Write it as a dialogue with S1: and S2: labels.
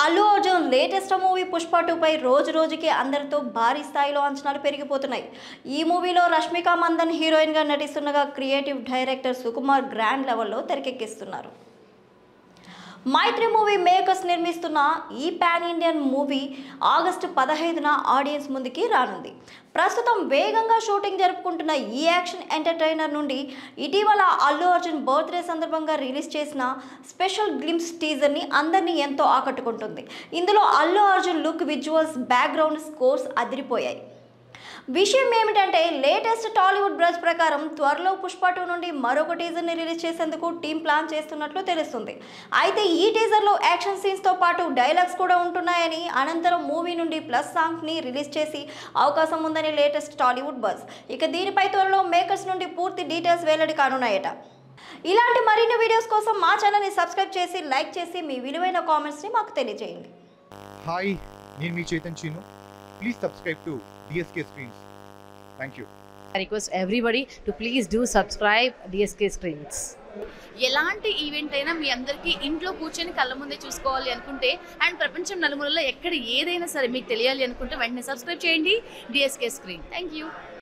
S1: Allu Arjun latest movie Pushpa టూపై రోజు రోజుకి అందరితో భారీ స్థాయిలో అంచనాలు పెరిగిపోతున్నాయి ఈ మూవీలో రష్మిక మందన్ హీరోయిన్గా నటిస్తుండగా క్రియేటివ్ డైరెక్టర్ సుకుమార్ గ్రాండ్ లెవెల్లో తెరకెక్కిస్తున్నారు మైత్రి మూవీ మేకర్స్ నిర్మిస్తున్న ఈ పాన్ ఇండియన్ మూవీ ఆగస్టు పదహైదున ఆడియన్స్ ముందుకి రానుంది ప్రస్తుతం వేగంగా షూటింగ్ జరుపుకుంటున్న ఈ యాక్షన్ ఎంటర్టైనర్ నుండి ఇటీవల అల్లు అర్జున్ బర్త్డే సందర్భంగా రిలీజ్ చేసిన స్పెషల్ గ్లిమ్స్ టీజర్ని అందరినీ ఎంతో ఆకట్టుకుంటుంది ఇందులో Allu Arjun look visuals background scores అదిరిపోయాయి విషయం ఏమిటంటే లేటెస్ట్ టాలీవుడ్ బ్రజ్ ప్రకారం త్వరలో పుష్ప టూ నుండి మరొక టీజర్ని రిలీజ్ చేసేందుకు టీం ప్లాన్ చేస్తున్నట్లు తెలుస్తుంది అయితే ఈ టీజర్లో యాక్షన్ సీన్స్తో పాటు డైలాగ్స్ కూడా ఉంటున్నాయని అనంతరం మూవీ నుండి ప్లస్ సాంగ్ని రిలీజ్ చేసి అవకాశం ఉందని లేటెస్ట్ టాలీవుడ్ బజ్ ఇక దీనిపై త్వరలో మేకర్స్ నుండి పూర్తి డీటెయిల్స్ వెల్లడి కానున్నాయట ఇలాంటి మరిన్ని వీడియోస్ కోసం మా ఛానల్ని సబ్స్క్రైబ్ చేసి లైక్ చేసి మీ విలువైన కామెంట్స్ని మాకు తెలియజేయండి
S2: హాయ్ నేను మీ Chaitan Cheenu please subscribe to DSK screens thank you
S3: I request everybody to please do subscribe DSK Screens.
S4: ఎలాంటి ఈవెంట్ అయినా మీ అందరికీ ఇంట్లో కూర్చొని కళ్ళ ముందే చూసుకోవాలి అనుకుంటే అండ్ ప్రపంచం నలుమూలలో ఎక్కడ ఏదైనా సరే మీకు తెలియాలి అనుకుంటే వెంటనే సబ్స్క్రైబ్ చేయండి డిఎస్కే స్క్రీన్ థ్యాంక్ యూ